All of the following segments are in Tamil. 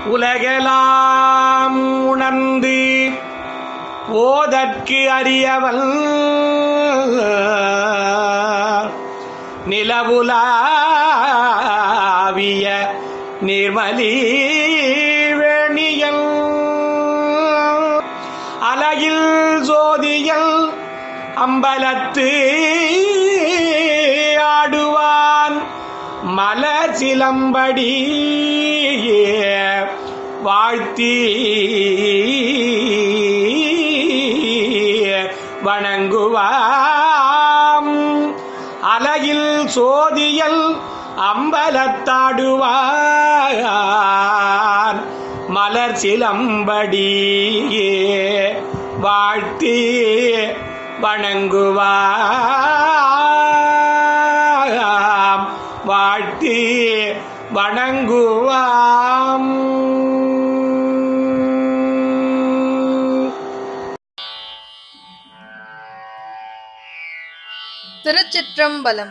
உலகெலாம் உணர்ந்து ஓதற்கு அறியவன் நிலவுலாவிய நிர்மலி வேணியல் அலகில் ஜோதியல் அம்பலத்து ஆடுவான் மலர் சிலம்படி வாழ்த்தி வணங்குவாம் அலகில் சோதியல் அம்பலத்தாடுவான் மலர் சிலம்படி வாழ்த்தி வணங்குவாம் வாழ்த்தி வணங்குவாம் திருச்சிற்றம்பலம்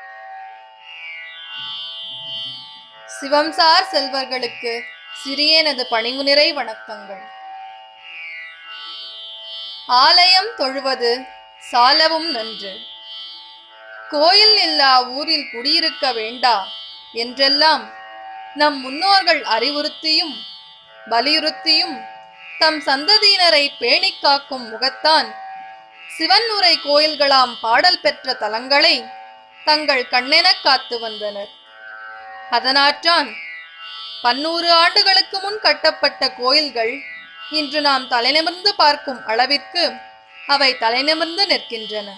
சிவம்சார் செல்வர்களுக்கு சிறியனது பணிவுநிறை வணக்கங்கள் ஆலயம் தொழுவது சாலவும் நன்று கோயில் இல்லா ஊரில் குடியிருக்க வேண்டா என்றெல்லாம் நம் முன்னோர்கள் அறிவுறுத்தியும் வலியுறுத்தியும் தம் சந்ததியினரை பேணிக் காக்கும் முகத்தான் சிவன் உரை கோயில்களாம் பாடல் பெற்ற தலங்களை தங்கள் கண்ணெனக் காத்து வந்தனர் அதனாற்றான் பன்னூறு ஆண்டுகளுக்கு முன் கட்டப்பட்ட கோயில்கள் இன்று நாம் தலைநிமிர்ந்து பார்க்கும் அளவிற்கு அவை தலைநிமிர்ந்து நிற்கின்றன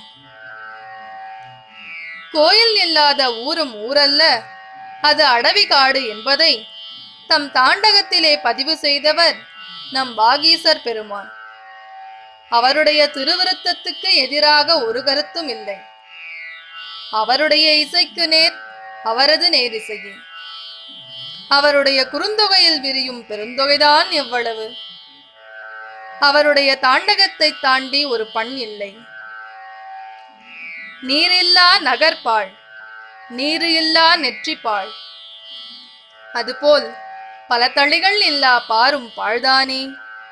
கோயில் இல்லாத ஊரும் ஊரல்ல அது அடவி காடு என்பதை தம் தாண்டகத்திலே பதிவு செய்தவர் நம் வாகீசர் பெருமான் அவருடைய திருவிருத்தத்துக்கு எதிராக ஒரு கருத்தும் இல்லை அவருடைய இசைக்கு நேர் அவரது நேரிசையே அவருடைய குறுந்தொகையில் விரியும் பெருந்தொகைதான் எவ்வளவு அவருடைய தாண்டகத்தை தாண்டி ஒரு பண் இல்லை நீரில்லா நகர்பாள் நீரு இல்லா நெற்றிப்பாள் அதுபோல் பல தளிகள் இல்லா பாரும் பாழ்தானே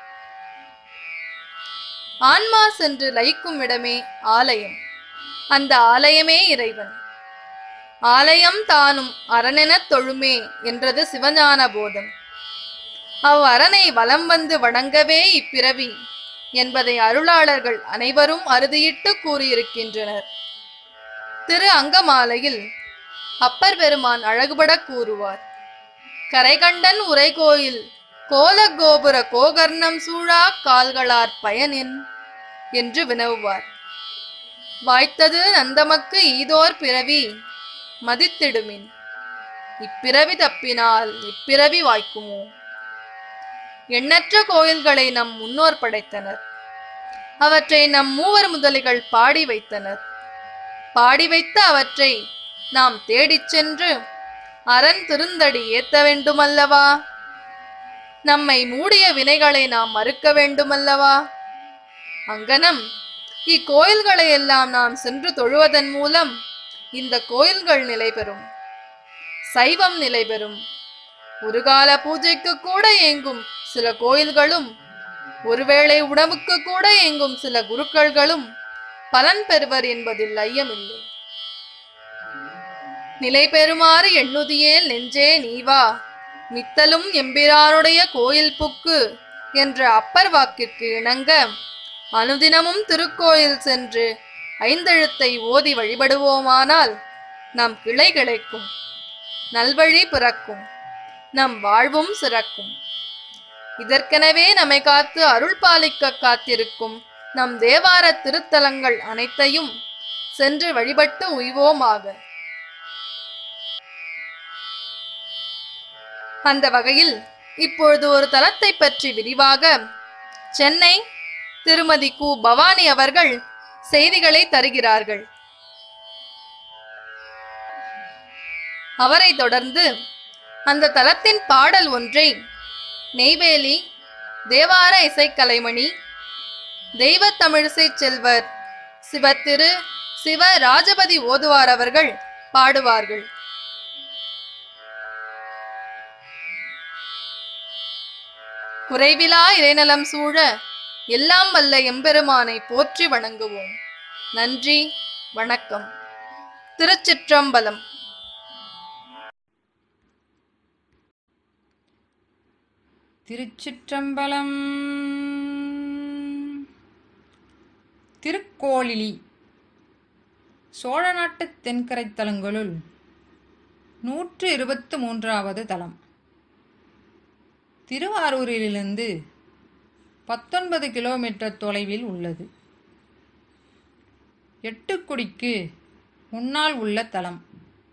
ஆன்மா சென்று லயிக்கும் இடமே ஆலயம் அந்த ஆலயமே இறைவன் ஆலயம் தானும் அரணெனத் தொழுமே என்றது சிவஞான போதம் அவ் அரணை வலம் வந்து வணங்கவே இப்பிறவி என்பதை அருளாளர்கள் அனைவரும் அறுதியிட்டு கூறியிருக்கின்றனர் திரு அங்கமாலையில் அப்பர் பெருமான் அழகுபட கூறுவார் கரைகண்டன் உரைகோயில் கோல கோபுர கோகர்ணம் சூழா கால்களார் பயனின் என்று வினவுவார் வாய்த்தது நந்தமக்கு ஈதோர் பிறவி மதித்திடுமின் இப்பிறவி தப்பினால் இப்பிறவி வாய்க்குமோ எண்ணற்ற கோயில்களை நம் முன்னோர் படைத்தனர் அவற்றை நம் மூவர் முதலிகள் பாடி வைத்தனர் பாடி வைத்த அவற்றை நாம் தேடிச் சென்று அரண் திருந்தடி ஏத்த வேண்டுமல்லவா நம்மை மூடிய வினைகளை நாம் மறுக்க வேண்டுமல்லவா அங்கனம் இக்கோயில்களை எல்லாம் நாம் சென்று தொழுவதன் மூலம் இந்த கோயில்கள் நிலை பெறும் சைவம் நிலை பெறும் ஒரு கால பூஜைக்கு கூட இயங்கும் சில கோயில்களும் ஒருவேளை உணவுக்கு கூட இயங்கும் சில குருக்கள்களும் பலன் பெறுவர் என்பதில் ஐயமில்லை நிலை பெறுமாறு எண்ணுதியேல் நெஞ்சே நீவா மித்தலும் எம்பிரானுடைய கோயில் புக்கு என்ற அப்பர் வாக்கிற்கு இணங்க அனுதினமும் திருக்கோயில் சென்று ஐந்தெழுத்தை ஓதி வழிபடுவோமானால் நம் கிளை கிடைக்கும் நல்வழி பிறக்கும் நம் வாழ்வும் சிறக்கும் இதற்கெனவே நம்மை காத்து அருள் பாலிக்க காத்திருக்கும் நம் தேவார திருத்தலங்கள் அனைத்தையும் சென்று வழிபட்டு உய்வோமாக அந்த வகையில் இப்பொழுது ஒரு தலத்தை பற்றி விரிவாக சென்னை திருமதி கு பவானி அவர்கள் செய்திகளை தருகிறார்கள் அவரை தொடர்ந்து அந்த தலத்தின் பாடல் ஒன்றை நெய்வேலி தேவார இசைக்கலைமணி தெய்வ தமிழிசை செல்வர் சிவத்திரு சிவ ராஜபதி ஓதுவார் அவர்கள் பாடுவார்கள் குறைவிலா இறைநலம் சூழ எல்லாம் வல்ல எம்பெருமானை போற்றி வணங்குவோம் நன்றி வணக்கம் திருச்சிற்றம்பலம் திருச்சிற்றம்பலம் திருக்கோளிலி சோழ நாட்டு தென்கரை தலங்களுள் நூற்று இருபத்து மூன்றாவது தலம் திருவாரூரிலிருந்து பத்தொன்பது கிலோமீட்டர் தொலைவில் உள்ளது எட்டுக்குடிக்கு முன்னால் உள்ள தலம்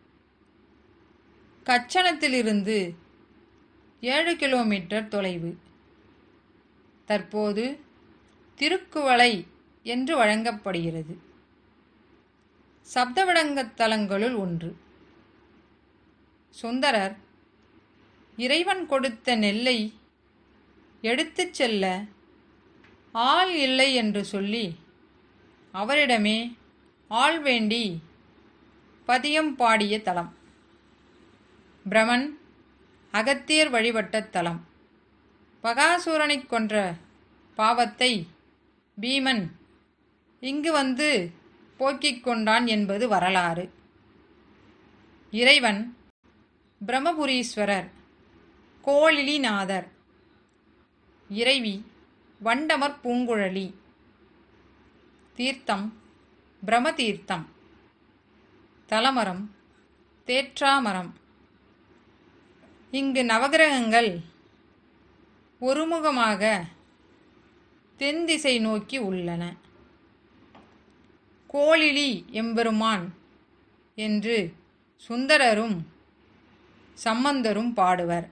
கச்சனத்திலிருந்து ஏழு கிலோமீட்டர் தொலைவு தற்போது திருக்குவளை என்று வழங்கப்படுகிறது சப்தவிடங்கத் தலங்களுள் ஒன்று சுந்தரர் இறைவன் கொடுத்த நெல்லை எடுத்துச் செல்ல ஆள் இல்லை என்று சொல்லி அவரிடமே ஆள் வேண்டி பதியம் பாடிய தலம் பிரமன் அகத்தியர் வழிபட்ட தலம் பகாசூரனைக் கொன்ற பாவத்தை பீமன் இங்கு வந்து போக்கிக் கொண்டான் என்பது வரலாறு இறைவன் பிரம்மபுரீஸ்வரர் கோளிலிநாதர் இறைவி வண்டமர் பூங்குழலி தீர்த்தம் பிரமதீர்த்தம் தலமரம் தேற்றாமரம் இங்கு நவகிரகங்கள் ஒருமுகமாக தென் திசை நோக்கி உள்ளன கோளிலி எம்பெருமான் என்று சுந்தரரும் சம்பந்தரும் பாடுவர்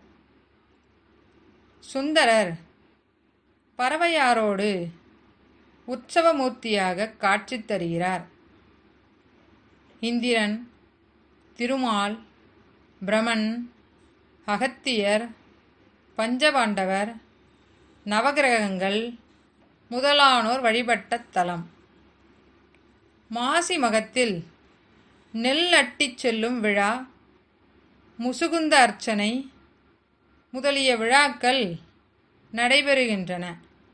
சுந்தரர் பறவையாரோடு உற்சவமூர்த்தியாக காட்சி தருகிறார் இந்திரன் திருமால் பிரமன் அகத்தியர் பஞ்சபாண்டவர் நவகிரகங்கள் முதலானோர் வழிபட்ட தலம் மாசி மகத்தில் நெல் அட்டிச் செல்லும் விழா முசுகுந்த அர்ச்சனை முதலிய விழாக்கள் நடைபெறுகின்றன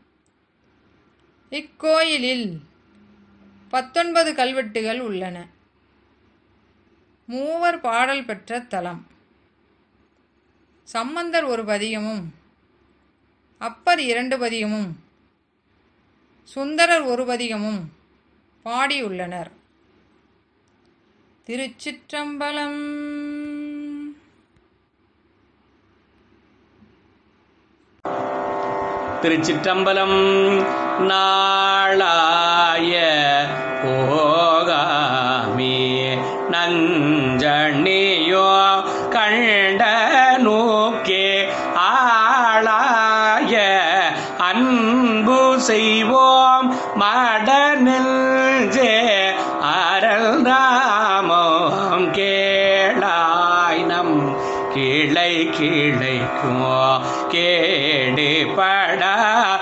இக்கோயிலில் பத்தொன்பது கல்வெட்டுகள் உள்ளன மூவர் பாடல் பெற்ற தலம் சம்பந்தர் ஒரு பதிகமும் அப்பர் இரண்டு பதிகமும் சுந்தரர் ஒரு பதிகமும் பாடியுள்ளனர் திருச்சிற்றம்பலம் திருச்சிற்றம்பலம் நாளாய போகாமே நஞ்சணியோ கண்ட நோக்கே ஆளாய அன்பு செய்வோம் மடநெஞ்சே அருள் நாமம் கேளாய் நம் கிளை கிளைக்கும் கேடு படா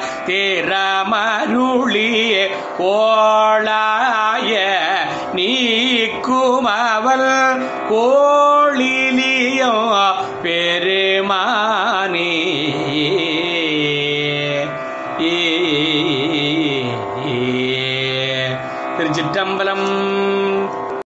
திறமருளியே ஓளாய நீக்குமவள் கோளிலியோ